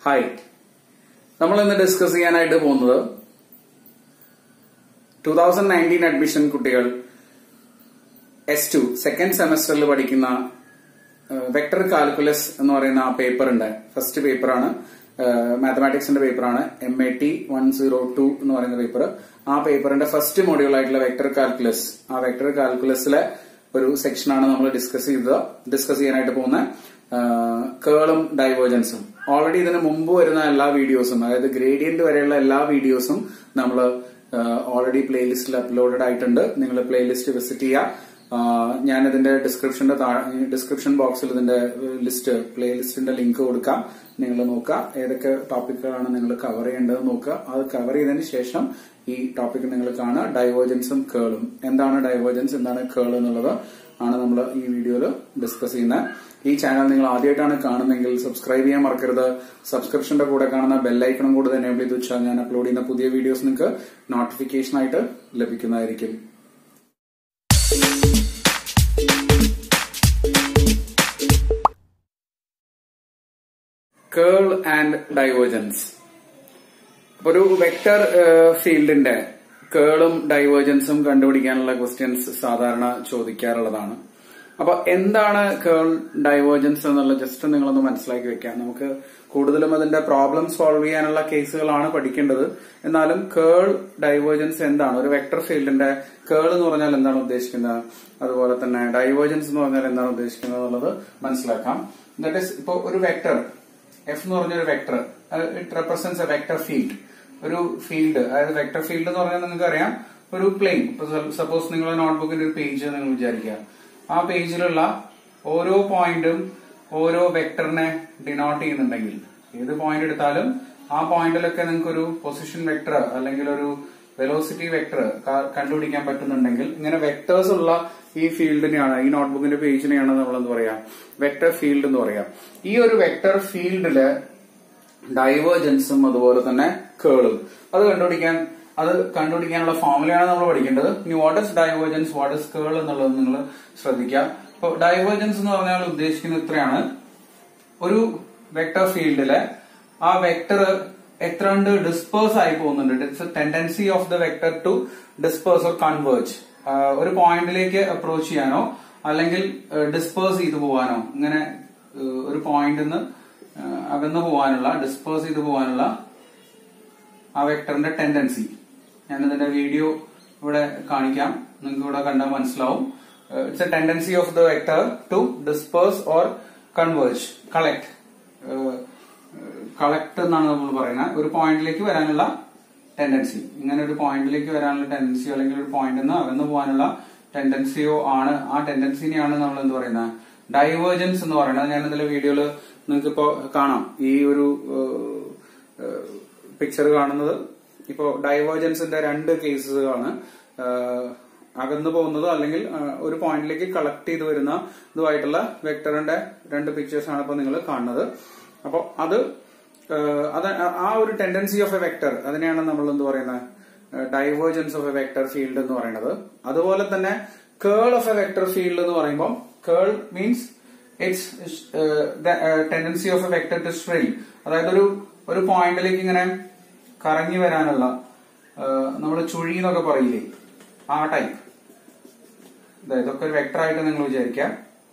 hi നമ്മൾ ഇന്ന് discuss ചെയ്യാനായിട്ട് പോകുന്നത് ടൂ തൗസൻഡ് നയൻറ്റീൻ അഡ്മിഷൻ കുട്ടികൾ എസ് ടു സെക്കൻഡ് സെമസ്റ്ററിൽ പഠിക്കുന്ന വെക്ടർ കാൽക്കുലസ് എന്ന് പറയുന്ന ആ പേപ്പർ ഉണ്ട് ഫസ്റ്റ് പേപ്പറാണ് മാത്തമാറ്റിക്സിന്റെ പേപ്പറാണ് M A T one zero two എന്ന് പറയുന്ന പേപ്പർ ആ പേപ്പറിന്റെ ഫസ്റ്റ് മോഡ്യൂൾ ആയിട്ടുള്ള വെക്ടർ കാൽക്കുലസ് ആ വെക്ടർ കാൽക്കുലസിലെ ഒരു സെക്ഷനാണ് നമ്മൾ ഡിസ്കസ് ചെയ്തത് ഡിസ്കസ് ചെയ്യാനായിട്ട് പോകുന്ന കേളും ഡൈവേർജൻസും ഓൾറെഡി ഇതിന് മുമ്പ് വരുന്ന എല്ലാ വീഡിയോസും അതായത് ഗ്രേഡിയന്റ് വരെയുള്ള എല്ലാ വീഡിയോസും നമ്മൾ ഓൾറെഡി പ്ലേലിസ്റ്റിൽ അപ്ലോഡഡ് ആയിട്ടുണ്ട് നിങ്ങൾ പ്ലേലിസ്റ്റ് വിസിറ്റ് ചെയ്യുക ഞാൻ ഇതിന്റെ ഡിസ്ക്രിപ്ഷന്റെ ഡിസ്ക്രിപ്ഷൻ ബോക്സിൽ ഇതിന്റെ ലിസ്റ്റ് പ്ലേലിസ്റ്റിന്റെ ലിങ്ക് കൊടുക്കാം നിങ്ങൾ നോക്കുക ഏതൊക്കെ ടോപ്പിക്കുകളാണ് നിങ്ങൾ കവർ ചെയ്യേണ്ടത് നോക്കുക അത് കവർ ചെയ്തതിന് ശേഷം ഈ ടോപ്പിക് നിങ്ങൾ കാണുക ഡൈവേർജൻസും കേളും എന്താണ് ഡൈവേർജൻസ് എന്താണ് കേൾ എന്നുള്ളത് ആണ് നമ്മൾ ഈ വീഡിയോയിൽ ഡിസ്കസ് ചെയ്യുന്നത് ഈ ചാനൽ നിങ്ങൾ ആദ്യമായിട്ടാണ് കാണുന്നതെങ്കിൽ സബ്സ്ക്രൈബ് ചെയ്യാൻ മറക്കരുത് സബ്സ്ക്രിപ്ഷന്റെ കൂടെ കാണുന്ന ബെല്ലൈക്കണും കൂടെ തന്നെ എനേബിൾ ചെയ്ത് വെച്ചാൽ ഞാൻ അപ്ലോഡ് ചെയ്യുന്ന പുതിയ വീഡിയോസ് നിങ്ങൾക്ക് നോട്ടിഫിക്കേഷൻ ആയിട്ട് ലഭിക്കുന്നതായിരിക്കും കേൾ ആൻഡ് ഡൈവേർജൻസ് ഒരു വെക്ടർ ഫീൽഡിന്റെ കേളും ഡൈവേർജൻസും കണ്ടുപിടിക്കാനുള്ള ക്വസ്റ്റ്യൻസ് സാധാരണ ചോദിക്കാറുള്ളതാണ് അപ്പൊ എന്താണ് കേൾ ഡൈവേർജൻസ് എന്നുള്ള ജസ്റ്റ് നിങ്ങളൊന്ന് മനസ്സിലാക്കി വെക്കാം നമുക്ക് കൂടുതലും അതിന്റെ പ്രോബ്ലം സോൾവ് ചെയ്യാനുള്ള കേസുകളാണ് പഠിക്കേണ്ടത് എന്നാലും കേൾ ഡൈവേർജൻസ് എന്താണ് ഒരു വെക്ടർ ഫീൽഡിന്റെ കേൾ എന്ന് പറഞ്ഞാൽ എന്താണ് ഉദ്ദേശിക്കുന്നത് അതുപോലെ തന്നെ ഡൈവേർജൻസ് എന്ന് പറഞ്ഞാൽ എന്താണ് ഉദ്ദേശിക്കുന്നത് എന്നുള്ളത് മനസ്സിലാക്കാം ദാറ്റ് ഇസ് ഇപ്പൊ ഒരു വെക്ടർ എഫ് എന്ന് പറഞ്ഞ ഒരു vector it represents a vector field ഒരു ഫീൽഡ് അതായത് വെക്ടർ ഫീൽഡ് എന്ന് പറഞ്ഞാൽ നിങ്ങൾക്ക് അറിയാം ഒരു പ്ലെയിൻ സപ്പോസ് നിങ്ങൾ നോട്ട്ബുക്കിന്റെ ഒരു പേജ് നിങ്ങൾ വിചാരിക്കുക ആ പേജിലുള്ള ഓരോ പോയിന്റും ഓരോ വെക്ടറിനെ ഡിനോട്ട് ചെയ്യുന്നുണ്ടെങ്കിൽ ഏത് പോയിന്റ് എടുത്താലും ആ പോയിന്റിലൊക്കെ നിങ്ങൾക്ക് ഒരു പൊസിഷൻ വെക്ടർ അല്ലെങ്കിൽ ഒരു വെലോസിറ്റി വെക്ടർ കണ്ടുപിടിക്കാൻ പറ്റുന്നുണ്ടെങ്കിൽ ഇങ്ങനെ വെക്ടേഴ്സ് ഉള്ള ഈ ഫീൽഡിനെയാണ് ഈ നോട്ട്ബുക്കിന്റെ പേജിനെയാണ് നമ്മൾ എന്ത് പറയാ വെക്ടർ ഫീൽഡ് എന്ന് പറയാം ഈ ഒരു വെക്ടർ ഫീൽഡില് ഡൈവേർജൻസും അതുപോലെ തന്നെ കേളും അത് കണ്ടുപിടിക്കാൻ അത് കണ്ടുപിടിക്കാനുള്ള ഫോർമുലയാണ് നമ്മൾ പഠിക്കേണ്ടത് ഇനി what is divergence what is curl എന്നുള്ളത് നിങ്ങൾ ശ്രദ്ധിക്കുക ഇപ്പൊ ഡൈവേർജൻസ് എന്ന് പറഞ്ഞാൽ ഉദ്ദേശിക്കുന്നത് ഇത്രയാണ് ഒരു വെക്ടർ ഫീൽഡിലെ ആ വെക്ടർ എത്ര കണ്ട് ഡിസ്പേഴ്സ് ആയി പോകുന്നുണ്ട് it's tendency of the vector to disperse or converge ഒരു പോയിന്റിലേക്ക് അപ്രോച്ച് ചെയ്യാനോ അല്ലെങ്കിൽ ഡിസ്പേഴ്സ് ചെയ്തു പോകാനോ ഇങ്ങനെ ഒരു പോയിന്റിൽ നിന്ന് അകന്നു പോകാനുള്ള ഡിസ്പേഴ്സ് ചെയ്തു പോകാനുള്ള ആ വെക്ടറിന്റെ ടെൻഡൻസി ഞാനിതിന്റെ വീഡിയോ ഇവിടെ കാണിക്കാം നിങ്ങൾക്ക് ഇവിടെ കണ്ടാൽ മനസ്സിലാവും it's a tendency of the vector to disperse or converge collect collect എന്നാണ് നമ്മൾ പറയുന്നത് ഒരു പോയിന്റിലേക്ക് വരാനുള്ള ടെൻഡൻസി ഇങ്ങനെ ഒരു പോയിന്റിലേക്ക് വരാനുള്ള ടെൻഡൻസിയോ അല്ലെങ്കിൽ ഒരു പോയിന്റിൽ നിന്ന് അകന്നു പോകാനുള്ള ടെൻഡൻസിയോ ആണ് ആ ടെൻഡൻസിനെയാണ് നമ്മൾ എന്ത് പറയുന്നത് ഡൈവേർജൻസ് എന്ന് പറയുന്നത് ഞാൻ ഇതിലെ വീഡിയോയിൽ നിങ്ങൾക്ക് ഇപ്പോ കാണാം ഈ ഒരു പിക്ചർ കാണുന്നത് ഇപ്പോ ഡൈവേർജൻസിന്റെ രണ്ട് കേസുകളാണ് അകന്നു പോകുന്നത് അല്ലെങ്കിൽ ഒരു പോയിന്റിലേക്ക് കളക്ട് ചെയ്ത് വരുന്ന ഇതുമായിട്ടുള്ള വെക്ടറിന്റെ രണ്ട് പിക്ചേഴ്സ് ആണ് ഇപ്പൊ നിങ്ങൾ കാണുന്നത് അപ്പോൾ അത് അത് ആ ഒരു ടെൻഡൻസി ഓഫ് എ വെക്ടർ അതിനെയാണ് നമ്മൾ എന്ത് പറയുന്നത് divergence of a vector field എന്ന് പറയുന്നത് അതുപോലെ തന്നെ curl of a vector field എന്ന് പറയുമ്പോൾ curl means it's tendency of a vector to swirl അതായത് ഒരു ഒരു പോയിന്റിലേക്ക് ഇങ്ങനെ കറങ്ങി വരാനുള്ള നമ്മൾ ചുഴി എന്നൊക്കെ പറയില്ലേ ആ ടൈപ്പ് ഇതൊക്കെ ഒരു വെക്ടർ ആയിട്ട് നിങ്ങൾ വിചാരിക്കാം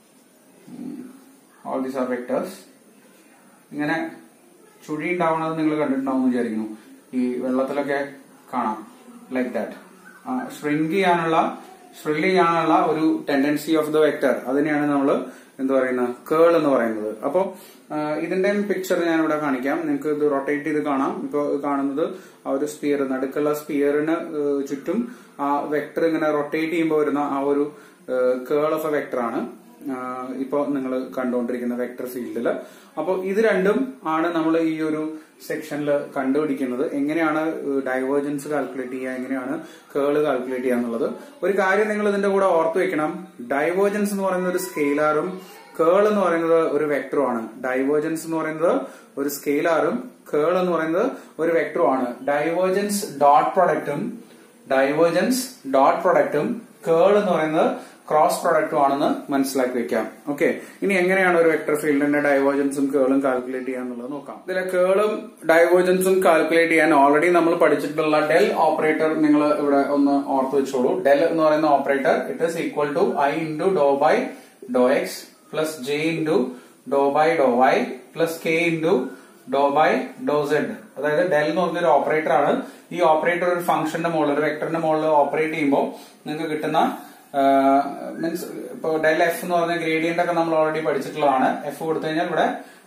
ഓൾ ദീസ് ആർ വെക്ടേഴ്സ് ഇങ്ങനെ ചുഴി ഉണ്ടാവുന്നത് നിങ്ങൾ കണ്ടിട്ടുണ്ടാവും വിചാരിക്കുന്നു ഈ വെള്ളത്തിലൊക്കെ കാണാം ലൈക്ക് ദാറ്റ് ഷ്രിങ്ക് ചെയ്യാനുള്ള ഷ്രിൽ ചെയ്യാനുള്ള ഒരു ടെൻഡൻസി ഓഫ് ദ വെക്ടർ അതിനെയാണ് നമ്മൾ എന്ത് പറയുന്നത് കേൾ എന്ന് പറയുന്നത് അപ്പോൾ ഇതിന്റെ പിക്ചർ ഞാൻ ഇവിടെ കാണിക്കാം നിങ്ങൾക്ക് ഇത് റൊട്ടേറ്റ് ചെയ്ത് കാണാം ഇപ്പൊ കാണുന്നത് ആ ഒരു സ്പിയർ നടുക്കുള്ള സ്പിയറിന് ചുറ്റും ആ വെക്ടർ ഇങ്ങനെ റൊട്ടേറ്റ് ചെയ്യുമ്പോൾ വരുന്ന ആ ഒരു കേൾ ഓഫ് എ വെക്ടർ ആണ് ഇപ്പൊ നിങ്ങൾ കണ്ടുകൊണ്ടിരിക്കുന്ന വെക്ടർ ഫീൽഡിൽ അപ്പോൾ ഇത് രണ്ടും ആണ് നമ്മൾ ഈ ഒരു സെക്ഷനിൽ കണ്ടുപിടിക്കുന്നത് എങ്ങനെയാണ് ഡൈവേർജൻസ് കാൽക്കുലേറ്റ് ചെയ്യുക എങ്ങനെയാണ് കേള് കാൽക്കുലേറ്റ് ചെയ്യുക എന്നുള്ളത് ഒരു കാര്യം നിങ്ങൾ ഇതിന്റെ കൂടെ ഓർത്തു വെക്കണം ഡൈവേർജൻസ് എന്ന് പറയുന്നത് ഒരു സ്കെയിലാറും കേൾ എന്ന് പറയുന്നത് ഒരു വെക്ടറും ആണ് ഡൈവേർജൻസ് എന്ന് പറയുന്നത് ഒരു സ്കെയിലാറും കേൾ എന്ന് പറയുന്നത് ഒരു വെക്ടറും ആണ് ഡൈവേർജൻസ് ഡോട്ട് പ്രൊഡക്റ്റും ഡൈവേർജൻസ് ഡോട്ട് പ്രൊഡക്റ്റും കേൾ എന്ന് പറയുന്നത് ക്രോസ് പ്രൊഡക്റ്റും ആണെന്ന് മനസ്സിലാക്കി വെക്കാം ഓക്കെ ഇനി എങ്ങനെയാണ് ഒരു വെക്ടർ ഫീൽഡിന്റെ ഡൈവേർജൻസും കേളും കാൽക്കുലേറ്റ് ചെയ്യാന്നുള്ളത് നോക്കാം ഇതിലെ കേളും ഡൈവേർജൻസും കാൽക്കുലേറ്റ് ചെയ്യാൻ ഓൾറെഡി നമ്മൾ പഠിച്ചിട്ടുള്ള ഡെൽ ഓപ്പറേറ്റർ നിങ്ങൾ ഇവിടെ ഒന്ന് ഓർത്ത് വെച്ചോളൂ ഡെൽ എന്ന് പറയുന്ന operator it is equal to I into do by do X plus J into do by do Y plus K into do by do Z അതായത് ഡെൽ എന്ന് പറഞ്ഞൊരു ഓപ്പറേറ്റർ ആണ് ഈ ഓപ്പറേറ്റർ ഒരു ഫംഗ്ഷന്റെ മുകളിൽ ഒരു വെക്ടറിന്റെ മുകളിൽ ഓപ്പറേറ്റ് ചെയ്യുമ്പോൾ നിങ്ങൾക്ക് കിട്ടുന്ന മീൻസ് ഇപ്പൊ ഡെൽ എഫ് എന്ന് പറഞ്ഞ ഗ്രേഡിയന്റ് ഒക്കെ നമ്മൾ ഓൾറെഡി പഠിച്ചിട്ടുള്ളതാണ് എഫ് കൊടുത്തു കഴിഞ്ഞാൽ ഇവിടെ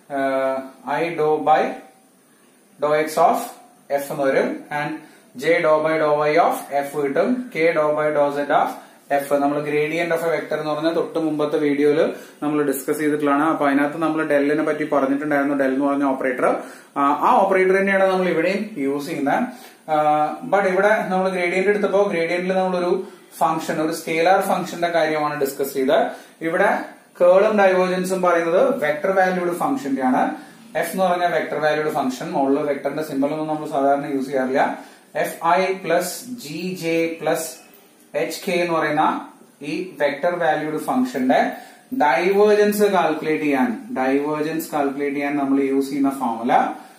I do by do X of F എന്ന് വരും and J do by do Y of F കിട്ടും K do by do Z of F നമ്മൾ ഗ്രേഡിയന്റ് ഓഫ് എ വെക്ടർ എന്ന് പറഞ്ഞാൽ തൊട്ട് മുമ്പത്തെ വീഡിയോയിൽ നമ്മൾ ഡിസ്കസ് ചെയ്തിട്ടുള്ളതാണ് അപ്പൊ അതിനകത്ത് നമ്മൾ ഡെല്ലിനെ പറ്റി പറഞ്ഞിട്ടുണ്ടായിരുന്നു ഡെൽ എന്ന് പറഞ്ഞ ഓപ്പറേറ്റർ ആ ഓപ്പറേറ്റർ തന്നെയാണ് നമ്മൾ ഇവിടെയും യൂസ് ചെയ്യുന്നത് ബട്ട് ഇവിടെ നമ്മൾ ഗ്രേഡിയന്റ് എടുത്തപ്പോ ഗ്രേഡിയന്റിൽ നമ്മളൊരു ഫംഗ്ഷൻ ഒരു സ്കെയിലാർ ഫംഗ്ഷന്റെ കാര്യമാണ് ഡിസ്കസ് ചെയ്തത് ഇവിടെ കേളും ഡൈവേർജൻസും പറയുന്നത് വെക്ടർ വാല്യൂഡ് ഫംഗ്ഷന്റെ ആണ് എഫ് എന്ന് പറഞ്ഞ വെക്ടർ വാല്യൂഡ് ഫംഗ്ഷൻ മുകളിൽ വെക്ടറിന്റെ സിമ്പിൾ ഒന്നും നമ്മൾ സാധാരണ യൂസ് ചെയ്യാറില്ല F I plus G J plus H K എന്ന് പറയുന്ന ഈ വെക്ടർ വാല്യൂഡ് ഫംഗ്ഷന്റെ ഡൈവേർജൻസ് കാൽക്കുലേറ്റ് ചെയ്യാൻ ഡൈവേർജൻസ് കാൽക്കുലേറ്റ് ചെയ്യാൻ നമ്മൾ യൂസ് ചെയ്യുന്ന ഫോർമുല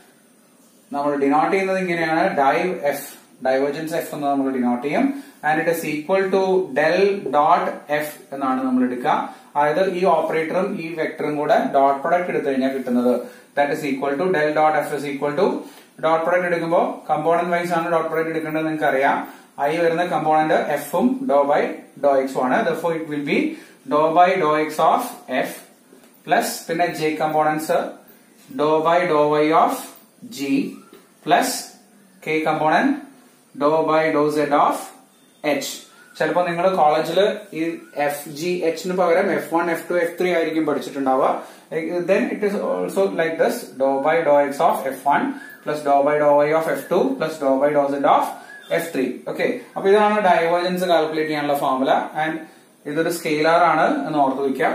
നമ്മൾ ഡിനോട്ട് ചെയ്യുന്നത് ഇങ്ങനെയാണ് ഡൈവ് എഫ് ഡൈവേർജൻസ് എഫ് എന്ന് നമ്മൾ ഡിനോട്ട് ചെയ്യും and it is equal to del dot F എന്നാണ് നമ്മൾ എടുക്കുക അതായത് ഈ ഓപ്പറേറ്ററും ഈ വെക്ടറും കൂടെ ഡോട്ട് പ്രൊഡക്റ്റ് എടുത്തു കഴിഞ്ഞാൽ കിട്ടുന്നത് that is equal to del dot F is equal to dot product എടുക്കുമ്പോൾ കമ്പോണന്റ് വൈസ് ആണ് ഡോട്ട് പ്രൊഡക്റ്റ് എടുക്കേണ്ടത് നിങ്ങൾക്ക് അറിയാം ഐ വരുന്ന കമ്പോണന്റ് എഫും ഡോ ബൈ ഡോ എക്സും ആണ് though it will be do by do X of F plus പിന്നെ J components do by do Y of G plus K component do by do Z of H ചിലപ്പോൾ നിങ്ങൾ കോളേജിൽ ഈ F G എച്ചിന് പകരം F one F two F three ആയിരിക്കും പഠിച്ചിട്ടുണ്ടാവുക then it is also like this do by do X of F one plus do by do Y of F two plus do by do Z of F three okay അപ്പൊ ഇതാണ് divergence calculate ചെയ്യാനുള്ള formula and ഇതൊരു scalar ആണ് എന്ന് ഓർത്ത് വയ്ക്കാം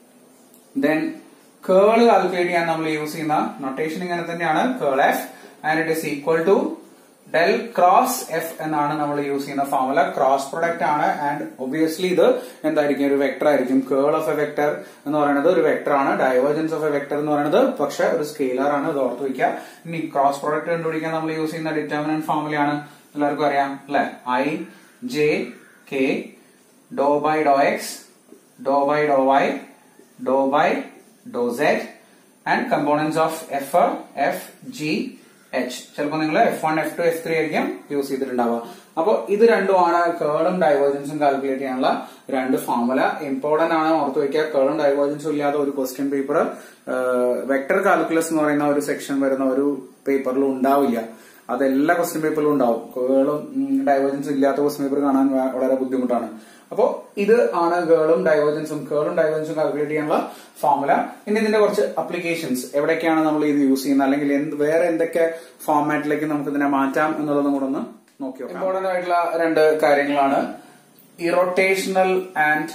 then കേൾ calculate ചെയ്യാൻ നമ്മൾ യൂസ് ചെയ്യുന്ന നൊട്ടേഷൻ ഇങ്ങനെ തന്നെയാണ് curl F and it is equal to del cross F എന്നാണ് നമ്മൾ യൂസ് ചെയ്യുന്ന ഫോർമുല ക്രോസ് പ്രൊഡക്റ്റ് ആണ് ആൻഡ് ഒബിയസ്ലി ഇത് എന്തായിരിക്കും ഒരു വെക്ടർ ആയിരിക്കും കേൾ ഓഫ് എ വെക്ടർ എന്ന് പറയുന്നത് ഒരു വെക്ടർ ആണ് ഡൈവേർജൻസ് ഓഫ് എ വെക്ടർ എന്ന് പറയുന്നത് പക്ഷെ ഒരു സ്കെയിലർ ആണ് ഇത് ഓർത്ത് വയ്ക്കുക ഇനി ക്രോസ് പ്രൊഡക്റ്റ് കണ്ടുപിടിക്കാൻ നമ്മൾ യൂസ് ചെയ്യുന്ന ഡിറ്റർമിനന്റ് ഫോർമുലയാണ് എല്ലാവർക്കും അറിയാം അല്ലെ I J K do by do X do by do Y do by do Z and components of F F G H ചിലപ്പോൾ നിങ്ങൾ F one F two F three ആയിരിക്കും use ചെയ്തിട്ടുണ്ടാവുക അപ്പോൾ ഇത് രണ്ടുമാണ് കേളും ഡൈവേർജൻസും കാൽക്കുലേറ്റ് ചെയ്യാനുള്ള രണ്ട് ഫോർമുല ഇമ്പോർട്ടന്റ് ആണ് ഓർത്ത് വയ്ക്കുക കേളും ഡൈവേർജൻസും ഇല്ലാതെ ഒരു ക്വസ്റ്റ്യൻ പേപ്പർ വെക്ടർ കാൽക്കുലസ് എന്ന് പറയുന്ന ഒരു സെക്ഷൻ വരുന്ന ഒരു പേപ്പറിലും ഉണ്ടാവില്ല അതെല്ലാ ക്വസ്റ്റ്യൻ പേപ്പറിലും ഉണ്ടാവും കേളും ഡൈവേർജൻസും ഇല്ലാത്ത ക്വസ്റ്റ്യൻ പേപ്പർ കാണാൻ വളരെ ബുദ്ധിമുട്ടാണ് അപ്പോൾ ഇത് ആണ് ഗേളും ഡൈവേർജൻസും കേളും ഡൈവേർജൻസും കാൽക്കുലേറ്റ് ചെയ്യാനുള്ള ഫോർമുല ഇനി ഇതിന്റെ കുറച്ച് അപ്ലിക്കേഷൻസ് എവിടേക്കാണ് നമ്മൾ ഇത് യൂസ് ചെയ്യുന്നത് അല്ലെങ്കിൽ എന്ത് വേറെ എന്തൊക്കെ ഫോർമാറ്റിലേക്ക് നമുക്ക് ഇതിനെ മാറ്റാം എന്നുള്ളതും കൂടെ ഒന്ന് നോക്കി ഇമ്പോർട്ടന്റ് ആയിട്ടുള്ള രണ്ട് കാര്യങ്ങളാണ് irrotational and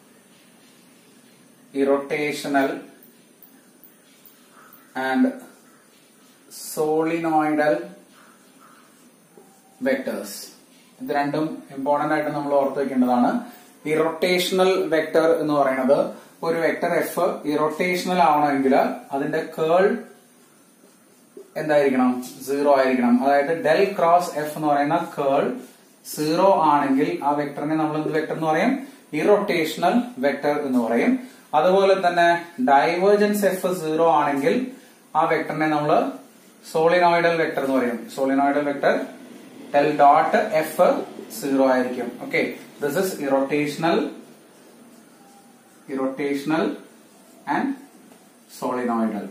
irrotational and solenoidal vectors ഇത് രണ്ടും ഇമ്പോർട്ടന്റ് ആയിട്ട് നമ്മൾ ഓർത്ത് വെക്കേണ്ടതാണ് ഇറോട്ടേഷണൽ വെക്ടർ എന്ന് പറയുന്നത് ഒരു വെക്ടർ എഫ് ഇറോട്ടേഷണൽ ആവണമെങ്കിൽ അതിന്റെ കേൾ എന്തായിരിക്കണം സീറോ ആയിരിക്കണം അതായത് ഡെൽ ക്രോസ് എഫ് എന്ന് പറയുന്ന കേൾ സീറോ ആണെങ്കിൽ ആ വെക്ടറിനെ നമ്മൾ എന്ത് വെക്ടർ എന്ന് പറയും ഇറോട്ടേഷണൽ വെക്ടർ എന്ന് പറയും അതുപോലെ തന്നെ ഡൈവേർജൻസ് എഫ് സീറോ ആണെങ്കിൽ ആ വെക്ടറിനെ നമ്മൾ സോളിനോയിഡൽ വെക്ടർ എന്ന് പറയും solenoidal vector del dot F zero ആയിരിക്കും okay this is irrotational irrotational and solenoidal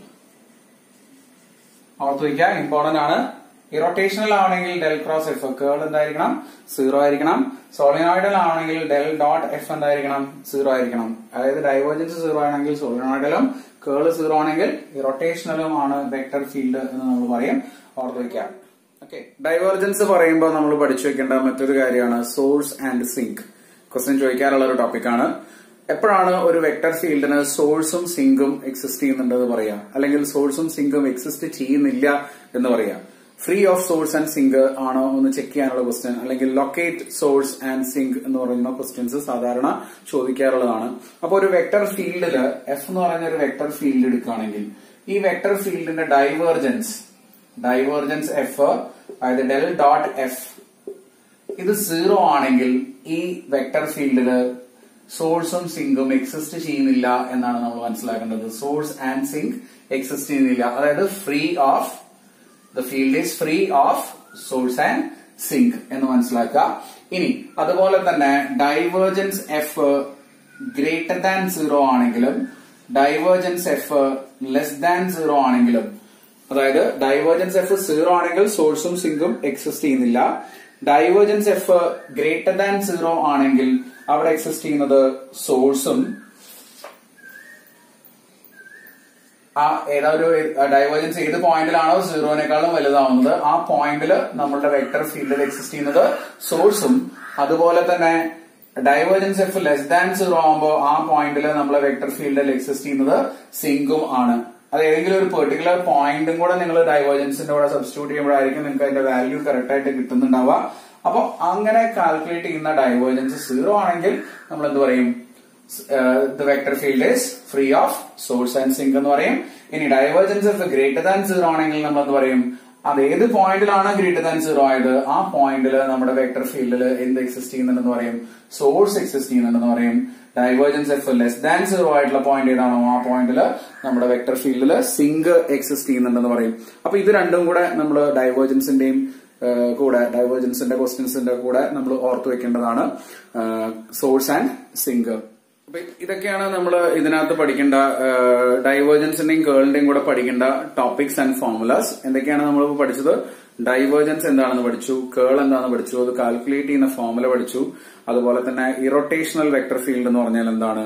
ഓർത്ത് വയ്ക്കുക ഇമ്പോർട്ടന്റ് ആണ് ഇറോട്ടേഷണൽ ആണെങ്കിൽ ഡെൽ ക്രോസ് എഫ് കേൾ എന്തായിരിക്കണം സീറോ ആയിരിക്കണം സോളിനോയിഡൽ ആണെങ്കിൽ ഡെൽ ഡോട്ട് എഫ് എന്തായിരിക്കണം സീറോ ആയിരിക്കണം അതായത് ഡൈവേർജൻസ് സീറോ ആണെങ്കിൽ സോളിനോയിഡലും കേൾ സീറോ ആണെങ്കിൽ ഇറോട്ടേഷണലും ആണ് വെക്ടർ ഫീൽഡ് എന്ന് നമ്മൾ പറയും ഓർത്ത് വയ്ക്കുക ഓക്കെ ഡൈവേർജൻസ് പറയുമ്പോൾ നമ്മൾ പഠിച്ചു വെക്കേണ്ട മറ്റൊരു കാര്യമാണ് സോഴ്സ് ആൻഡ് സിങ്ക് ക്വസ്റ്റ്യൻ ചോദിക്കാറുള്ള ഒരു ടോപ്പിക്കാണ് എപ്പോഴാണ് ഒരു വെക്ടർ ഫീൽഡിന് സോഴ്സും സിങ്കും എക്സിസ്റ്റ് ചെയ്യുന്നുണ്ടെന്ന് പറയാം അല്ലെങ്കിൽ സോഴ്സും സിങ്കും എക്സിസ്റ്റ് ചെയ്യുന്നില്ല എന്ന് പറയാം free of source and sink ആണോ എന്ന് ചെക്ക് ചെയ്യാനുള്ള ക്വസ്റ്റ്യൻ അല്ലെങ്കിൽ ലൊക്കേറ്റ് സോഴ്സ് ആൻഡ് സിങ്ക് എന്ന് പറയുന്ന ക്വസ്റ്റ്യൻസ് സാധാരണ ചോദിക്കാറുള്ളതാണ് അപ്പൊ ഒരു വെക്ടർ ഫീൽഡില് എഫ് എന്ന് പറയുന്ന ഒരു വെക്ടർ ഫീൽഡ് എടുക്കുകയാണെങ്കിൽ ഈ വെക്ടർ ഫീൽഡിന്റെ ഡൈവേർജൻസ് ഡൈവേർജൻസ് എഫ് അതായത് ഡെൽ ഡോട്ട് എഫ് ഇത് സീറോ ആണെങ്കിൽ ഈ വെക്ടർ ഫീൽഡില് സോഴ്സും സിങ്കും എക്സിസ്റ്റ് ചെയ്യുന്നില്ല എന്നാണ് നമ്മൾ മനസ്സിലാക്കേണ്ടത് സോഴ്സ് ആൻഡ് സിങ്ക് എക്സിസ്റ്റ് ചെയ്യുന്നില്ല അതായത് free of the field is free of source and sink എന്ന് മനസ്സിലാക്കുക ഇനി അതുപോലെ തന്നെ divergence F greater than zero ആണെങ്കിലും divergence F less than zero ആണെങ്കിലും അതായത് ഡൈവേർജൻസ് എഫ് സീറോ ആണെങ്കിൽ സോഴ്സും സിങ്കും എക്സിസ്റ്റ് ചെയ്യുന്നില്ല divergence F greater than zero ആണെങ്കിൽ അവിടെ എക്സിസ്റ്റ് ചെയ്യുന്നത് സോഴ്സും ആ ഏതാ ഒരു ഡൈവേർജൻസ് ഏത് പോയിന്റിലാണോ സീറോനേക്കാളും വലുതാവുന്നത് ആ പോയിന്റിൽ നമ്മളുടെ വെക്ടർ ഫീൽഡിൽ എക്സിസ്റ്റ് ചെയ്യുന്നത് സോഴ്സും അതുപോലെ തന്നെ divergence F less than zero ആകുമ്പോൾ ആ പോയിന്റിൽ നമ്മളെ വെക്ടർ ഫീൽഡിൽ എക്സിസ്റ്റ് ചെയ്യുന്നത് സിങ്കും ആണ് അത് ഏതെങ്കിലും ഒരു പെർട്ടിക്കുലർ പോയിന്റും കൂടെ നിങ്ങൾ ഡൈവേർജൻസിന്റെ കൂടെ സബ്സ്റ്റിറ്റ്യൂട്ട് ചെയ്യുമ്പോഴായിരിക്കും നിങ്ങൾക്ക് അതിന്റെ വാല്യൂ കറക്റ്റ് ആയിട്ട് കിട്ടുന്നുണ്ടാവുക അപ്പൊ അങ്ങനെ കാൽക്കുലേറ്റ് ചെയ്യുന്ന ഡൈവേർജൻസ് സീറോ ആണെങ്കിൽ നമ്മൾ എന്ത് പറയും the vector field is free of source and sink എന്ന് പറയും ഇനി divergence of greater than zero ആണെങ്കിൽ നമ്മൾ എന്ത് പറയും അത് ഏത് പോയിന്റിലാണ് ഗ്രേറ്റർ ദാൻ സീറോ ആയത് ആ പോയിന്റിൽ നമ്മുടെ വെക്ടർ ഫീൽഡിൽ എന്ത് എക്സിസ്റ്റ് ചെയ്യുന്നുണ്ടെന്ന് പറയും സോഴ്സ് എക്സിസ്റ്റ് ചെയ്യുന്നുണ്ടെന്ന് പറയും divergence F less than zero ആയിട്ടുള്ള പോയിന്റ് ഏതാണോ ആ പോയിന്റിൽ നമ്മുടെ വെക്ടർ ഫീൽഡിൽ സിങ്ക് എക്സിസ്റ്റ് ചെയ്യുന്നുണ്ടെന്ന് പറയും അപ്പൊ ഇത് രണ്ടും കൂടെ നമ്മൾ ഡൈവേർജൻസിന്റെയും കൂടെ ഡൈവേർജൻസിന്റെ ക്വസ്റ്റ്യൻസിന്റെ കൂടെ നമ്മൾ ഓർത്തു വെക്കേണ്ടതാണ് സോഴ്സ് ആൻഡ് സിങ്ക് അപ്പൊ ഇതൊക്കെയാണ് നമ്മൾ ഇതിനകത്ത് പഠിക്കേണ്ട ഡൈവേർജൻസിന്റെയും കേളിന്റെയും കൂടെ പഠിക്കേണ്ട ടോപ്പിക്സ് ആൻഡ് ഫോർമുലാസ് എന്തൊക്കെയാണ് നമ്മൾ പഠിച്ചത് ഡൈവേർജൻസ് എന്താണെന്ന് പഠിച്ചു കേൾ എന്താണെന്ന് പഠിച്ചു അത് കാൽക്കുലേറ്റ് ചെയ്യുന്ന ഫോർമുല പഠിച്ചു അതുപോലെ തന്നെ ഇറോട്ടേഷണൽ വെക്ടർ ഫീൽഡ് എന്ന് പറഞ്ഞാൽ എന്താണ്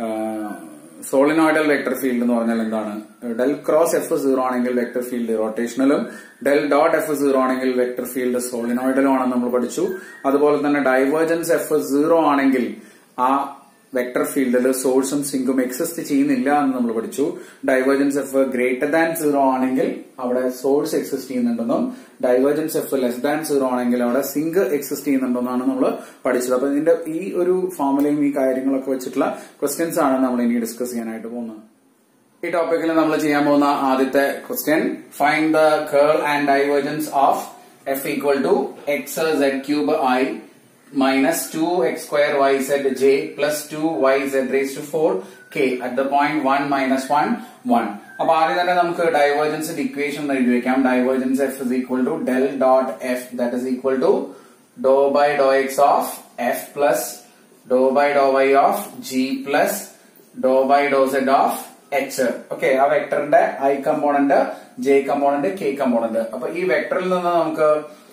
സോളിനോയിഡൽ വെക്ടർ ഫീൽഡ് എന്ന് പറഞ്ഞാൽ എന്താണ് ഡെൽ ക്രോസ് എഫ് സീറോ ആണെങ്കിൽ വെക്ടർ ഫീൽഡ് റൊട്ടേഷണലും ഡെൽ ഡോട്ട് എഫ് സീറോ ആണെങ്കിൽ വെക്ടർ ഫീൽഡ് സോളിനോയിഡലും ആണെന്ന് നമ്മൾ പഠിച്ചു അതുപോലെ തന്നെ ഡൈവേർജൻസ് എഫ് സീറോ ആണെങ്കിൽ ആ വെക്ടർ ഫീൽഡിൽ സോഴ്സും സിങ്കും എക്സിസ്റ്റ് ചെയ്യുന്നില്ല എന്ന് നമ്മൾ പഠിച്ചു divergence F greater than zero ആണെങ്കിൽ അവിടെ സോഴ്സ് എക്സിസ്റ്റ് ചെയ്യുന്നുണ്ടെന്നും divergence F less than zero ആണെങ്കിൽ അവിടെ സിങ്ക് എക്സിസ്റ്റ് ചെയ്യുന്നുണ്ടെന്നാണ് നമ്മൾ പഠിച്ചത് അപ്പൊ ഇതിന്റെ ഈ ഒരു ഫോമുലയും ഈ കാര്യങ്ങളൊക്കെ വെച്ചിട്ടുള്ള ക്വസ്റ്റ്യൻസ് ആണ് നമ്മൾ ഇനി ഡിസ്കസ് ചെയ്യാനായിട്ട് പോകുന്നത് ഈ ടോപ്പിക്കിൽ നമ്മൾ ചെയ്യാൻ പോകുന്ന ആദ്യത്തെ question find the curl and divergence of F equal to X Z cube I minus 2x square yz j plus 2yz raised to 4k at the point 1 minus 1 1 അപ്പൊ ആദ്യം തന്നെ നമുക്ക് ഡൈവേർജൻസിന്റെ ഇക്വേഷൻ എഴുതി വെക്കാം divergence F is equal to del dot F that is equal to do by do X of F plus do by do Y of G plus do by do Z of H okay ആ വെക്ടറിന്റെ I component J component K component അപ്പൊ ഈ വെക്ടറിൽ നിന്ന് നമുക്ക്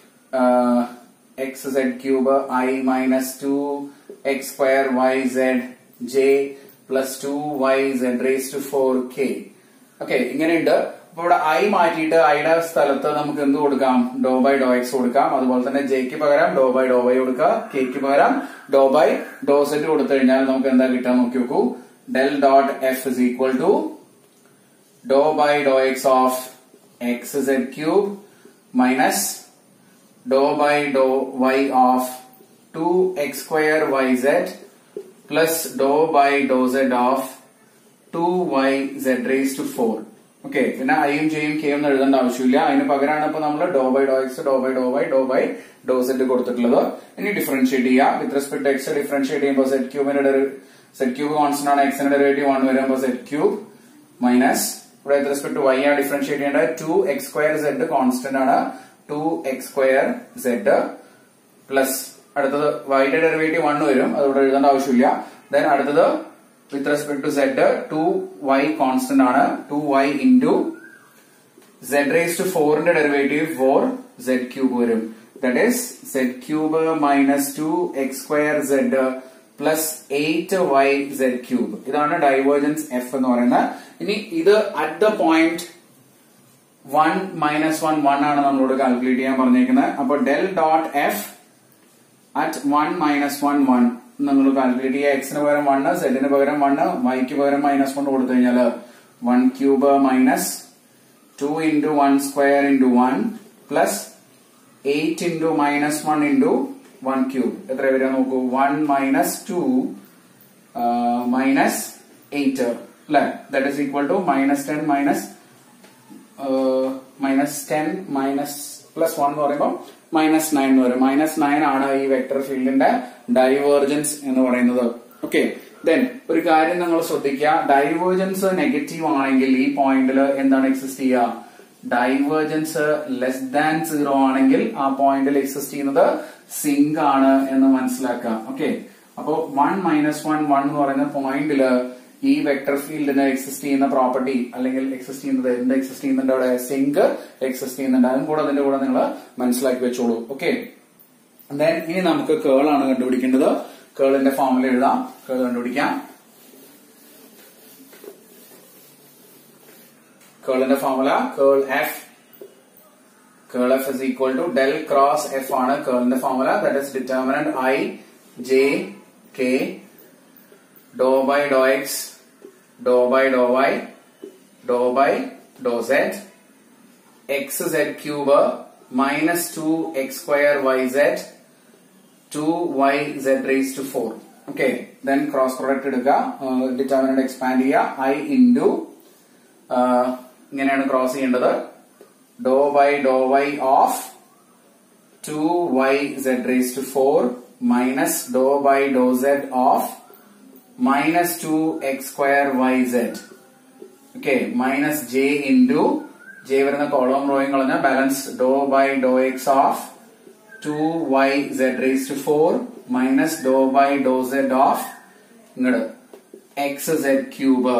X Z cube I minus two X square Y Z J plus two Y Z raise to four K okay ഇങ്ങനെയുണ്ട് അപ്പൊ ഇവിടെ ഐ മാറ്റിയിട്ട് ഐയുടെ സ്ഥലത്ത് നമുക്ക് എന്ത് കൊടുക്കാം ഡോ ബൈ ഡോ എക്സ് കൊടുക്കാം അതുപോലെ തന്നെ ജെക്ക് പകരം ഡോ ബൈ ഡോ വൈ കൊടുക്കുക കെക്ക് പകരം ഡോ ബൈ ഡോ സെറ്റ് കൊടുത്തു കഴിഞ്ഞാൽ നമുക്ക് എന്താ കിട്ടുക നോക്കി നോക്കൂ del dot F is equal to do by do X of X Z cube minus do by do Y of two X square Y Z plus do by do Z of two Y Z raise to four okay പിന്നെ ഐയും ജെയും കെയും ഒന്നും എഴുതേണ്ട ആവശ്യമില്ല അതിന് പകരമാണ് ഇപ്പൊ നമ്മൾ do by do X do by do Y do by do Z കൊടുത്തിട്ടുള്ളത് ഇനി ഡിഫറൻഷിയേറ്റ് ചെയ്യാം വിത്ത് റെസ്പെക്ട് എക്സ് ഡിഫറൻഷിയേറ്റ് ചെയ്യുമ്പോൾ സെറ്റ് ക്യൂബിന്റെ സെറ്റ് ക്യൂബ് കോൺസ്റ്റന്റ് ആണ് എക്സിന്റെ ഡെറിവേറ്റീവ് വൺ വരുമ്പോൾ സെറ്റ് ക്യൂബ് മൈനസ് ഇവിടെ വിത്ത് റെസ്പെക്ട് വൈ ആണ് ഡിഫറൻഷിയേറ്റ് ചെയ്യേണ്ടത് two X square Z constant ആണ് two X square Z plus അടുത്തത് വൈയുടെ ഡെറിവേറ്റീവ് വൺ വരും അതിവിടെ എഴുതേണ്ട ആവശ്യമില്ല ദെൻ അടുത്തത് with respect to Z two Y constant ആണ് two Y into Z raise to ഫോറിന്റെ ഡെറിവേറ്റീവ് ഫോർ സെഡ് ക്യൂബ് വരും that is Z cube minus two X square Z plus eight Y Z cube ഇതാണ് divergence F എന്ന് പറയുന്നത് ഇനി ഇത് at the point one minus one one ആണ് നമ്മളോട് calculate ചെയ്യാൻ പറഞ്ഞേക്കുന്നത് അപ്പൊ del dot F at one minus one one നമ്മൾ കാൽക്കുലേറ്റ് ചെയ്യുക എക്സിന് പകരം വണ്ണ് സെഡിന് പകരം വണ്ണ് വൈക്ക് പകരം മൈനസ് വൺ കൊടുത്തു കഴിഞ്ഞാൽ one cube minus two into one square into one plus eight into minus one into one cube എത്ര വരിക നോക്കൂ one minus two minus eight അല്ലെ that is equal to minus ten minus minus ten minus plus one എന്ന് പറയുമ്പോൾ minus nine എന്ന് പറയും minus nine ആണ് ഈ വെക്ടർ ഫീൽഡിന്റെ ഡൈവേർജൻസ് എന്ന് പറയുന്നത് ഓക്കെ ദെൻ ഒരു കാര്യം നിങ്ങൾ ശ്രദ്ധിക്കുക ഡൈവേർജൻസ് നെഗറ്റീവ് ആണെങ്കിൽ ഈ പോയിന്റിൽ എന്താണ് എക്സിസ്റ്റ് ചെയ്യുക ഡൈവേർജൻസ് ലെസ് ദാൻ സീറോ ആണെങ്കിൽ ആ പോയിന്റിൽ എക്സിസ്റ്റ് ചെയ്യുന്നത് സിങ്ക് ആണ് എന്ന് മനസ്സിലാക്കുക ഓക്കെ അപ്പോ വൺ മൈനസ് വൺ വൺ എന്ന് പറയുന്ന പോയിന്റില് ഈ വെക്ടർ ഫീൽഡിന് എക്സിസ്റ്റ് ചെയ്യുന്ന പ്രോപ്പർട്ടി അല്ലെങ്കിൽ എക്സിസ്റ്റ് ചെയ്യുന്നത് എന്ത് എക്സിസ്റ്റ് ചെയ്യുന്നുണ്ട് അവിടെ സിങ്ക് എക്സിസ്റ്റ് ചെയ്യുന്നുണ്ട് അതും കൂടെ അതിന്റെ കൂടെ നിങ്ങൾ മനസ്സിലാക്കി വെച്ചോളൂ ഓക്കെ ദെൻ ഇനി നമുക്ക് കേൾ ആണ് കണ്ടുപിടിക്കേണ്ടത് കേളിന്റെ ഫോമിൽ എഴുതാം കേൾ കണ്ടുപിടിക്കാം കേളിന്റെ formula curl F curl F is equal to del cross F ആണ് കേളിന്റെ formula that is determinant I J K do by do X do by do Y do by do Z X Z cube minus two X square Y Z two Y Z raise to four okay then cross product എടുക്കുക determinant expand ചെയ്യുക I into ഇങ്ങനെയാണ് cross ചെയ്യേണ്ടത് do by do Y of two Y Z raise to four minus do by do Z of minus two X square Y Z okay minus J into J വരുന്ന column റോയും കളഞ്ഞ balance do by do X of two Y Z raise to four minus do by do Z of ഇങ്ങോട്ട് X Z cube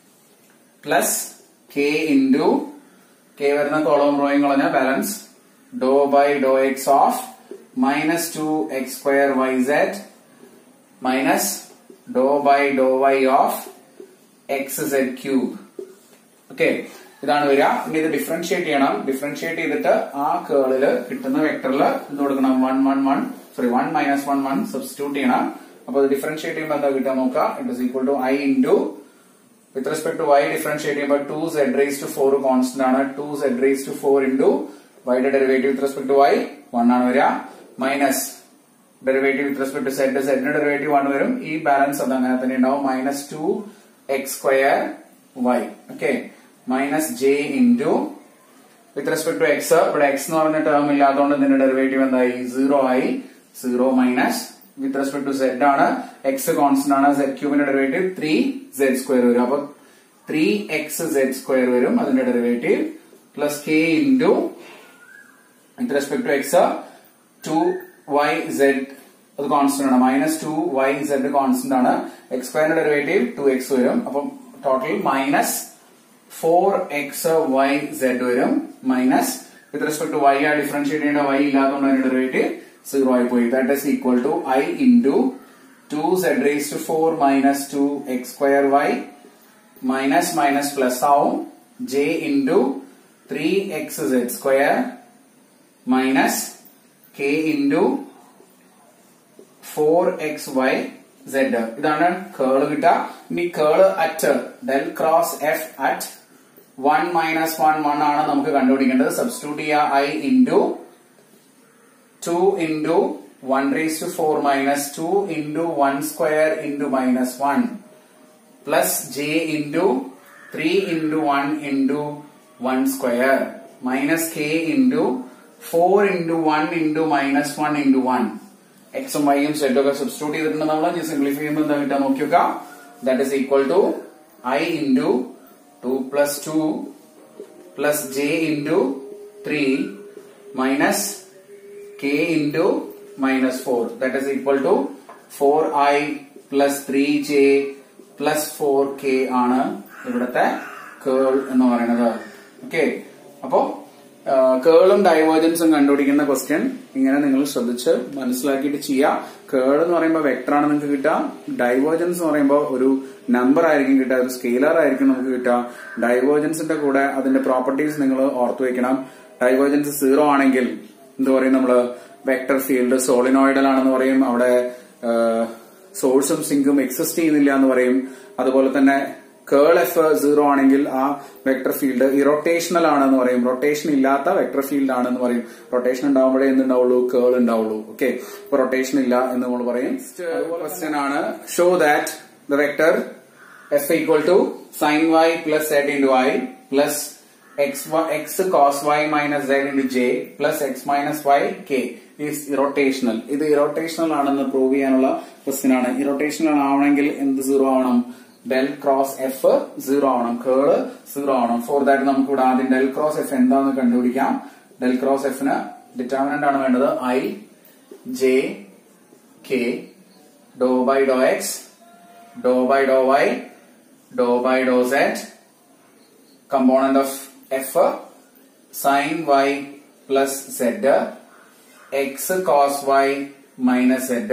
plus K into K വരുന്ന column റോയും കളഞ്ഞ balance do by do X of minus two X square Y Z minus do by do Y of X Z cube okay ഇതാണ് വരിക ഇനി ഇത് differentiate ചെയ്യണം differentiate ചെയ്തിട്ട് ആ കേളില് കിട്ടുന്ന വെക്ടറിൽ എന്ത് കൊടുക്കണം one one one sorry one minus one one substitute ചെയ്യണം അപ്പൊ ഇത് ഡിഫറൻഷിയേറ്റ് ചെയ്യുമ്പോൾ എന്താ കിട്ടുക നോക്കാം it is equal to I into with respect to Y differentiate ചെയ്യുമ്പോൾ two Z raise to four constant ആണ് two Z raise to four into വൈയുടെ derivative with respect to Y one ആണ് വരിക minus derivative with respect to Z സെഡിന്റെ derivative one വരും ഈ balance അത് അങ്ങനെ തന്നെ ഉണ്ടാവും minus two X square Y okay minus J into with respect to X ഇവിടെ എക്സ് എന്ന് പറഞ്ഞ ടേം ഇല്ലാത്തതുകൊണ്ട് ഇതിന്റെ ഡെറിവേറ്റീവ് എന്തായി സീറോ ആയി zero minus with respect to Z ആണ് എക്സ് കോൺസ്റ്റന്റ് ആണ് സെഡ് ക്യൂബിന്റെ ഡെറിവേറ്റീവ് ത്രീ സെഡ് സ്ക്വയർ വരും അപ്പൊ ത്രീ എക്സ് സെഡ് സ്ക്വയർ വരും അതിന്റെ derivative plus K into with respect to X two Y Z അത് കോൺസ്റ്റന്റ് ആണ് minus two Y Z constant ആണ് എക്സ് സ്ക്വയറിന്റെ ഡെറിവേറ്റീവ് ടു എക്സ് വരും അപ്പം total minus four X Y Z വരും minus with respect to Y ആ differentiate ചെയ്യേണ്ട Y ഇല്ലാത്തതുകൊണ്ട് അതിന്റെ ഡെറിവേറ്റീവ് സീറോ ആയി പോയി that is equal to I into two Z raise to four minus two X square Y minus minus plus ആവും J into three X Z square minus K into four X Y Z ഇതാണ് curl കിട്ടുക ഇനി curl at del cross F at one minus one one ആണ് നമുക്ക് കണ്ടുപിടിക്കേണ്ടത് substitute ചെയ്യുക I into two into one raise to four minus two into one square into minus one plus J into three into one into one square minus K into four into one into minus one into one എക്സും വൈയും സെറ്റും ഒക്കെ substitute ചെയ്തിട്ടുണ്ട് നമ്മൾ ഇനി simplify ചെയ്യുമ്പോൾ എന്താ കിട്ടാൻ നോക്കി നോക്കാം that is equal to I into two plus two plus J into three minus K into minus four that is equal to four I plus three J plus four K ആണ് ഇവിടുത്തെ കേൾ എന്ന് പറയുന്നത് okay അപ്പോ കേളും ഡൈവേർജൻസും കണ്ടുപിടിക്കുന്ന question ഇങ്ങനെ നിങ്ങൾ ശ്രദ്ധിച്ച് മനസ്സിലാക്കിയിട്ട് ചെയ്യുക കേൾ എന്ന് പറയുമ്പോൾ വെക്ടർ ആണ് നിങ്ങൾക്ക് കിട്ടുക ഡൈവേർജൻസ് എന്ന് പറയുമ്പോൾ ഒരു നമ്പർ ആയിരിക്കും കിട്ടുക ഒരു സ്കെയിലർ ആയിരിക്കും നമുക്ക് കിട്ടുക ഡൈവേർജൻസിന്റെ കൂടെ അതിന്റെ പ്രോപ്പർട്ടീസ് നിങ്ങൾ ഓർത്തു വെക്കണം ഡൈവേർജൻസ് സീറോ ആണെങ്കിൽ എന്ത് പറയും നമ്മള് വെക്ടർ ഫീൽഡ് സോളിനോയിഡൽ ആണെന്ന് പറയും അവിടെ സോഴ്സും സിങ്കും എക്സിസ്റ്റ് ചെയ്യുന്നില്ല എന്ന് പറയും അതുപോലെ തന്നെ കേൾ എഫ് സീറോ ആണെങ്കിൽ ആ വെക്ടർ ഫീൽഡ് ഇറോട്ടേഷണൽ ആണെന്ന് പറയും റൊട്ടേഷൻ ഇല്ലാത്ത വെക്ടർ ഫീൽഡ് ആണെന്ന് പറയും റൊട്ടേഷൻ ഉണ്ടാവുമ്പോഴേ എന്തുണ്ടാവുള്ളൂ കേൾ ഉണ്ടാവുള്ളൂ ഓക്കെ ഇപ്പൊ റൊട്ടേഷൻ ഇല്ല എന്ന് നമ്മൾ പറയും ക്വസ്റ്റ്യൻ ആണ് show that the vector F equal to sine Y plus Z into I plus X X cos Y minus Z into J plus X minus Y K is irrotational ഇത് irrotational ആണെന്ന് prove ചെയ്യാനുള്ള question ആണ് irrotational ആവണമെങ്കിൽ എന്ത് zero ആവണം del cross F zero ആവണം curl zero ആവണം for that നമുക്ക് ഇവിടെ ആദ്യം ഡെൽ ക്രോസ് എഫ് എന്താന്ന് കണ്ടുപിടിക്കാം ഡെൽ ക്രോസ് എഫിന് ഡിറ്റർമിനന്റ് ആണ് വേണ്ടത് I J K do by do X do by do Y do by do Z component of f sin y plus z x cos y minus z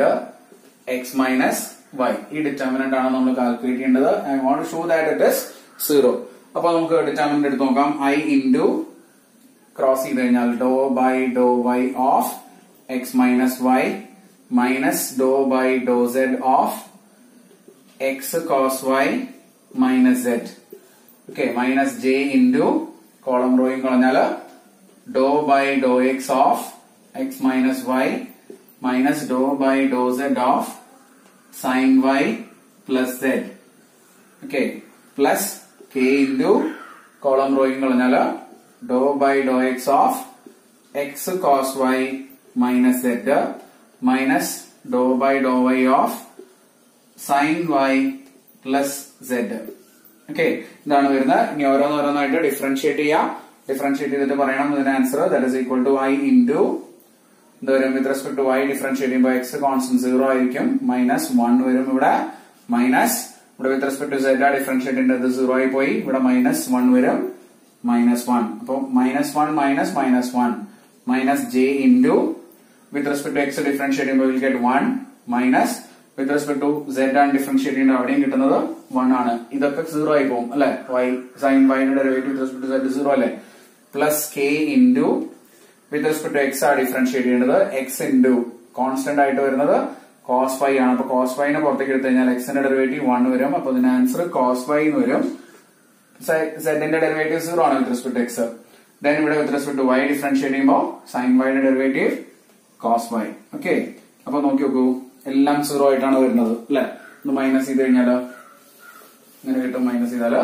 x minus y ഈ determinant ആണ് നമ്മൾ കാൽക്കുലേറ്റ് ചെയ്യേണ്ടത് I won't show that it is zero അപ്പൊ നമുക്ക് determinant എടുത്ത് നോക്കാം I into cross ചെയ്ത് കഴിഞ്ഞാൽ do by do Y of X minus Y minus do by do Z of X cos Y minus Z okay minus J into column റോയും കളഞ്ഞാല് do by do X of X minus Y minus do by do Z of sine Y plus Z okay plus K into column റോയും കളഞ്ഞാല് do by do X of X cos Y minus Z minus do by do Y of sine Y plus Z okay ഇതാണ് വരുന്നത് ഇനി ഓരോന്നോരോന്നായിട്ട് differentiate ചെയ്യാം differentiate ചെയ്തിട്ട് പറയണം ഇതിന്റെ answer that is equal to I into ഇത് വരും with respect to Y differentiate ചെയ്യുമ്പോൾ എക്സ് കോൺസ്റ്റന്റ് സീറോ ആയിരിക്കും മൈനസ് വൺ വരും ഇവിടെ മൈനസ് ഇവിടെ with respect to Z differentiate ചെയ്യേണ്ടത് സീറോ ആയി പോയി ഇവിടെ മൈനസ് വൺ വരും മൈനസ് വൺ അപ്പൊ minus one minus minus one minus J into with respect to X differentiate ചെയ്യുമ്പോൾ will get one minus with respect to Z ആണ് differentiate ചെയ്യുന്നത് അവിടെയും കിട്ടുന്നത് വൺ ആണ് ഇതൊക്കെ സീറോ ആയി പോകും അല്ലെ വൈ സൈൻ വൈയുടെ derivative with respect to z zero അല്ലെ plus K into with respect to x ആണ് ഡിഫറൻഷിയേറ്റ് ചെയ്യേണ്ടത് എക്സ് ഇൻറ്റു കോൺസ്റ്റന്റ് ആയിട്ട് വരുന്നത് കോസ് ഫൈ ആണ് അപ്പൊ കോസ് ഫൈനെ പുറത്തേക്ക് എടുത്തു കഴിഞ്ഞാൽ എക്സിന്റെ ഡെറിവേറ്റീവ് വൺ വരും അപ്പൊ ഇതിന്റെ ആൻസർ കോസ് ഫൈ എന്ന് വരും സെഡിന്റെ ഡെറിവേറ്റീവ് സീറോ ആണ് വിത്ത് റെസ്പെക്ട് എക്സ് ദെൻ ഇവിടെ with respect to Y differentiate ചെയ്യുമ്പോൾ സൈൻ വൈയുടെ ഡെറിവേറ്റീവ് കോസ് വൈ ഓക്കെ അപ്പൊ നോക്കി നോക്കൂ എല്ലാം സീറോ ആയിട്ടാണ് വരുന്നത് അല്ലെ ഒന്ന് മൈനസ് ചെയ്ത് കഴിഞ്ഞാലോ ഇങ്ങനെ കിട്ടും മൈനസ് ചെയ്താല്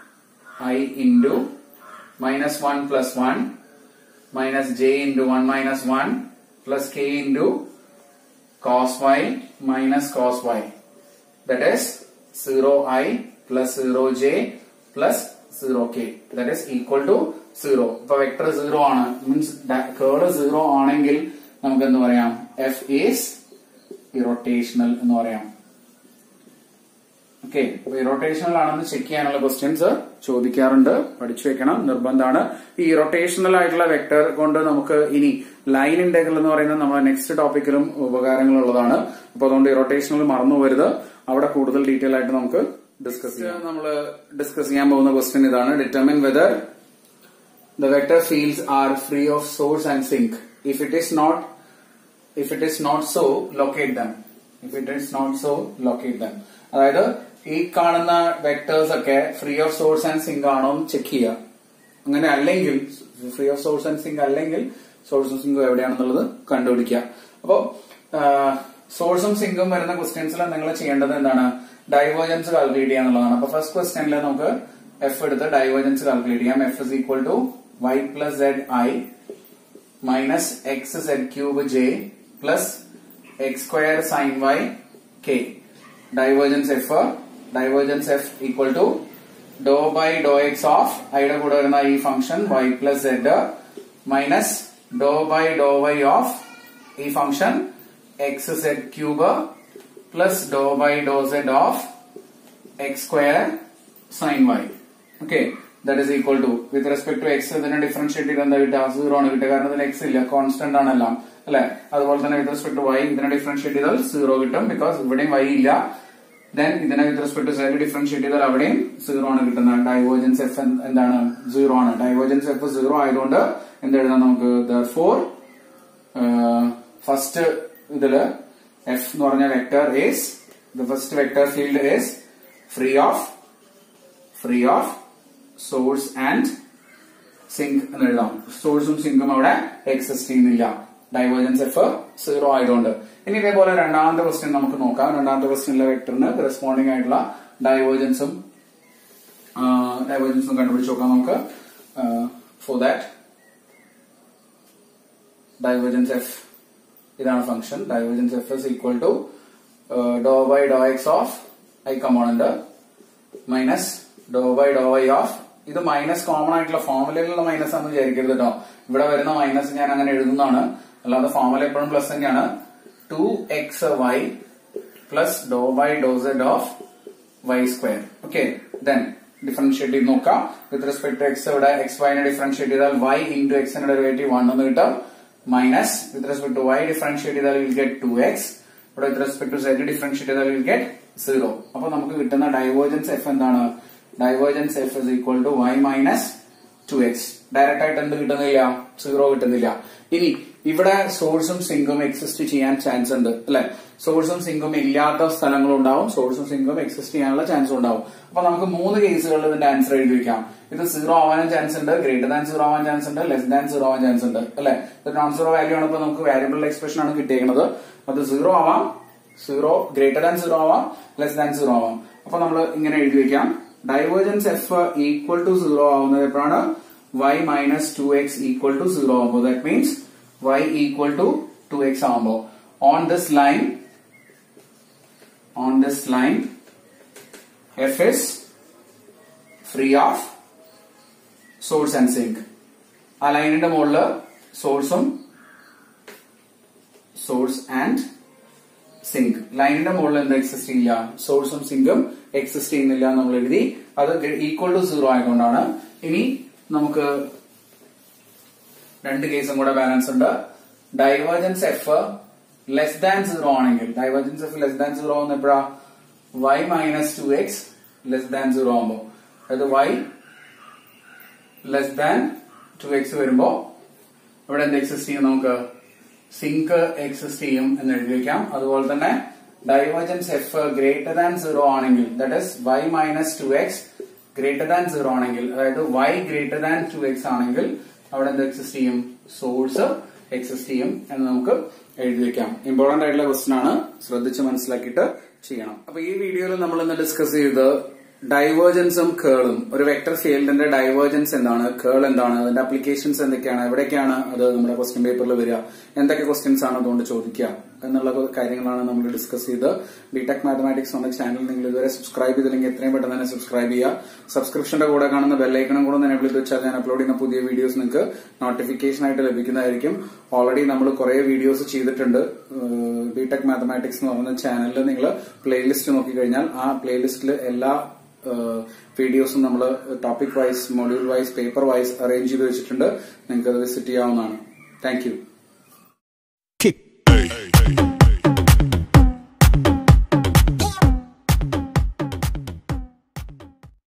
i into minus one plus one minus J into one minus one plus K into cos Y minus cos y that is zero i plus zero j plus zero k that is equal to zero ഇപ്പൊ vector zero ആണ് means curl zero ആണെങ്കിൽ നമുക്ക് എന്ത് പറയാം F is irrotational എന്ന് പറയാം okay അപ്പൊ irrotational ആണെന്ന് ചെക്ക് ചെയ്യാനുള്ള ക്വസ്റ്റ്യൻസ് ചോദിക്കാറുണ്ട് പഠിച്ചു വെക്കണം നിർബന്ധമാണ് ഈ ഇറോട്ടേഷണൽ ആയിട്ടുള്ള വെക്ടർ കൊണ്ട് നമുക്ക് ഇനി ലൈൻ ഇന്റഗ്രൽ എന്ന് പറയുന്നത് നമ്മുടെ നെക്സ്റ്റ് ടോപ്പിക്കിലും ഉപകാരങ്ങളുള്ളതാണ് അപ്പൊ അതുകൊണ്ട് ഇറോട്ടേഷണൽ മറന്നു വരുത് അവിടെ കൂടുതൽ ഡീറ്റെയിൽ ആയിട്ട് നമുക്ക് ഡിസ്കസ് ചെയ്യാം നമ്മൾ ഡിസ്കസ് ചെയ്യാൻ പോകുന്ന ക്വസ്റ്റ്യൻ ഇതാണ് determine whether the vector fields are free of source and sink if it is not if it is not so locate them if it is not so locate them അതായത് ഈ കാണുന്ന vectors ഒക്കെ free of source and sink ആണോ എന്ന് check ചെയ്യുക അങ്ങനെ അല്ലെങ്കിൽ free of source and sink അല്ലെങ്കിൽ സോഴ്സും സിങ്കും എവിടെയാണെന്നുള്ളത് കണ്ടുപിടിക്കുക അപ്പോ സോഴ്സും സിങ്കും വരുന്ന ക്വസ്റ്റ്യൻസിൽ നിങ്ങൾ ചെയ്യേണ്ടത് എന്താണ് ഡൈവേർജൻസ് കാൽക്കുലേറ്റ് ചെയ്യാന്നുള്ളതാണ് അപ്പൊ ഫസ്റ്റ് ക്വസ്റ്റ്യനിൽ നമുക്ക് എഫ് എടുത്ത് ഡൈവേർജൻസ് കാൽക്കുലേറ്റ് ചെയ്യാം f is equal to y plus z i minus x Z cube j plus x square sine y k divergence f divergence f equal to do by do X of ഐയുടെ കൂടെ വരുന്ന ഈ function y plus z minus do by do Y of ഈ function x Z cube plus do by do Z of x square sine y okay that is equal to with respect to x ഇതിനെ differentiate ചെയ്ത് എന്താ കിട്ടുക zero ആണ് കിട്ടുക കാരണം ഇതിൽ X ഇല്ല കോൺസ്റ്റന്റ് ആണ് എല്ലാം അല്ലെ അതുപോലെ തന്നെ വിത്ത് റെസ്പെക്ട് ടു വൈ ഇതിനെ ഡിഫറൻഷിയേറ്റ് ചെയ്താൽ സീറോ കിട്ടും ബിക്കോസ് ഇവിടെയും വൈ ഇല്ല ദെൻ ഇതിനെ with respect to Z differentiate ചെയ്താൽ അവിടെയും സീറോ ആണ് കിട്ടുന്നത് ഡൈവേർജൻസ് എഫ് എന്താണ് സീറോ ആണ് ഡൈവേർജൻസ് എഫ് സീറോ ആയതുകൊണ്ട് എന്ത് എഴുതാം നമുക്ക് ഫോർ ഫസ്റ്റ് ഇതില് എഫ് എന്ന് പറഞ്ഞ vector is the first vector field is free of free of source and sink എന്ന് എഴുതാം സോഴ്സും സിങ്കും അവിടെ എക്സിസ്റ്റ് ചെയ്യുന്നില്ല ഡൈവേർജൻസ് എഫ് സീറോ ആയതുകൊണ്ട് ഇനി ഇതേപോലെ രണ്ടാമത്തെ ക്വസ്റ്റ്യൻ നമുക്ക് നോക്കാം രണ്ടാമത്തെ ക്വസ്റ്റ്യനിലെ വെക്ടറിന് കറസ്പോണ്ടിങ് ആയിട്ടുള്ള ഡൈവേർജൻസും ഡൈവേർജൻസും കണ്ടുപിടിച്ച് നോക്കാം നമുക്ക് ഫോർ ദാറ്റ് ഡൈവേർജൻസ് എഫ് ഇതാണ് function divergence F is equal to do by do X of i component minus do by do Y of ഇത് മൈനസ് കോമൺ ആയിട്ടുള്ള ഫോമുലയിലുള്ള മൈനസ് ആണെന്ന് വിചാരിക്കരുത് കേട്ടോ ഇവിടെ വരുന്ന മൈനസ് ഞാൻ അങ്ങനെ എഴുതുന്നതാണ് അല്ലാതെ ഫോമുല എപ്പോഴും പ്ലസ് തന്നെയാണ് two x y plus do by do Z of y square okay then differentiate ചെയ്ത് നോക്കാം വിത്ത് റെസ്പെക്ട് ടു എക്സ് ഇവിടെ എക്സ് വൈനെ ഡിഫറൻഷിയേറ്റ് ചെയ്താൽ വൈ ഇൻറ്റു എക്സിന്റെ ഡെറിവേറ്റീവ് വൺ എന്ന് കിട്ടും minus with respect to Y differentiate ചെയ്താൽ വിൽ ഗെറ്റ് ടു എക്സ് ഇവിടെ with respect to Z differentiate ചെയ്താൽ വിൽ ഗെറ്റ് സീറോ അപ്പൊ നമുക്ക് കിട്ടുന്ന ഡൈവേർജൻസ് എഫ് എന്താണ് divergence F is equal to y minus two x direct ആയിട്ട് എന്ത് കിട്ടുന്നില്ല സീറോ കിട്ടുന്നില്ല ഇനി ഇവിടെ സോഴ്സും സിങ്കും എക്സിസ്റ്റ് ചെയ്യാൻ ചാൻസ് ഉണ്ട് അല്ലെ സോഴ്സും സിങ്കും ഇല്ലാത്ത സ്ഥലങ്ങളും ഉണ്ടാവും സോഴ്സും സിങ്കും എക്സിസ്റ്റ് ചെയ്യാനുള്ള ചാൻസ് ഉണ്ടാവും അപ്പൊ നമുക്ക് മൂന്ന് കേസുകളിൽ ഇതിന്റെ ആൻസർ എഴുതി വെക്കാം ഇത് സീറോ ആവാനും ചാൻസ് ഉണ്ട് ഗ്രേറ്റർ ദാൻ സീറോ ആവാൻ ചാൻസ് ഉണ്ട് ലെസ് ദാൻ സീറോ ആവാൻ ചാൻസ് ഉണ്ട് അല്ലെ ഇത് നോൺ സീറോ വാല്യൂ ആണ് ഇപ്പൊ നമുക്ക് വാരിയബിൾ എക്സ്പ്രഷൻ ആണ് കിട്ടിയേക്കുന്നത് അത് സീറോ ആവാം സീറോ ഗ്രേറ്റർ ദാൻ സീറോ ആവാം ലെസ് ദാൻ സീറോ ആവാം അപ്പൊ നമ്മൾ ഇങ്ങനെ എഴുതി വെക്കാം divergence f equal to zero ആവുന്നത് എപ്പോഴാണ് y minus two x equal to zero ആകുമ്പോൾ that means y equal to 2x ആകുമ്പോൾ on this line on this line f is free of source and sink ആ ലൈനിന്റെ മുകളില് സോഴ്സും source and zinc ലൈനിന്റെ മുകളിൽ എന്ത് എക്സിസ്റ്റ് ചെയ്യില്ല സോഴ്സും സിങ്കും എക്സിസ്റ്റ് ചെയ്യുന്നില്ല നമ്മൾ എഴുതി അത് ഈക്വൽ ടു സീറോ ആയതുകൊണ്ടാണ് ഇനി നമുക്ക് രണ്ട് കേസും കൂടെ ബാലൻസ് ഉണ്ട് divergence F less than zero ആണെങ്കിൽ divergence F less than zero ആവുന്ന എപ്പോഴാ y minus two x less than zero ആവുമ്പോ അതായത് y less than two x വരുമ്പോ ഇവിടെ എന്ത് എക്സിസ്റ്റ് ചെയ്യും നമുക്ക് സിങ്ക് എക്സിസ്റ്റ് ചെയ്യും എന്ന് എഴുതി വെക്കാം അതുപോലെ തന്നെ divergence F greater than zero ആണെങ്കിൽ that is y minus two x greater than zero ആണെങ്കിൽ അതായത് y greater than two x ആണെങ്കിൽ അവിടെ എന്ത് എക്സിസ്റ്റ് ചെയ്യും സോഴ്സ് എക്സിസ്റ്റ് ചെയ്യും എന്ന് നമുക്ക് എഴുതി വെക്കാം ഇമ്പോർട്ടന്റ് ആയിട്ടുള്ള ക്വസ്റ്റൻ ആണ് ശ്രദ്ധിച്ച് മനസ്സിലാക്കിയിട്ട് ചെയ്യണം അപ്പൊ ഈ വീഡിയോയിൽ നമ്മൾ ഇന്ന് ഡിസ്കസ് ചെയ്ത് ഡൈവേർജൻസും കേളും ഒരു വെക്ടർ ഫീൽഡിന്റെ ഡൈവേർജൻസ് എന്താണ് കേൾ എന്താണ് അതിന്റെ അപ്ലിക്കേഷൻസ് എന്തൊക്കെയാണ് എവിടേക്കാണ് അത് നമ്മുടെ ക്വസ്റ്റ്യൻ പേപ്പറിൽ വരിക എന്തൊക്കെ ക്വസ്റ്റ്യൻസ് ആണ് അതുകൊണ്ട് ചോദിക്കുക എന്നുള്ള കാര്യങ്ങളാണ് നമ്മൾ ഡിസ്കസ് ചെയ്ത് ബിടെക് മാത്തമാറ്റിക്സ് എന്ന ചാനൽ നിങ്ങൾ ഇതുവരെ സബ്സ്ക്രൈബ് ചെയ്തില്ലെങ്കിൽ എത്രയും പെട്ടെന്ന് തന്നെ സബ്സ്ക്രൈബ് ചെയ്യുക സബ്സ്ക്രിപ്ഷന്റെ കൂടെ കാണുന്ന ബെല്ലൈക്കണും കൂടെ എനേബിൾ ചെയ്ത് വെച്ചാൽ ഞാൻ അപ്ലോഡ് ചെയ്യുന്ന പുതിയ വീഡിയോസ് നിങ്ങൾക്ക് നോട്ടിഫിക്കേഷൻ ആയിട്ട് ലഭിക്കുന്നതായിരിക്കും ഓൾറെഡി നമ്മൾ കുറെ വീഡിയോസ് ചെയ്തിട്ടുണ്ട് ബിടെക് മാത്തമാറ്റിക്സ് എന്ന് പറയുന്ന ചാനലിൽ നിങ്ങൾ പ്ലേലിസ്റ്റ് നോക്കിക്കഴിഞ്ഞാൽ ആ പ്ലേലിസ്റ്റിൽ എല്ലാ വീഡിയോസും നമ്മൾ topic wise module wise paper wise arrange ചെയ്ത് വെച്ചിട്ടുണ്ട് നിങ്ങൾക്ക് അത് വിസിറ്റ് ചെയ്യാവുന്നതാണ് താങ്ക് യു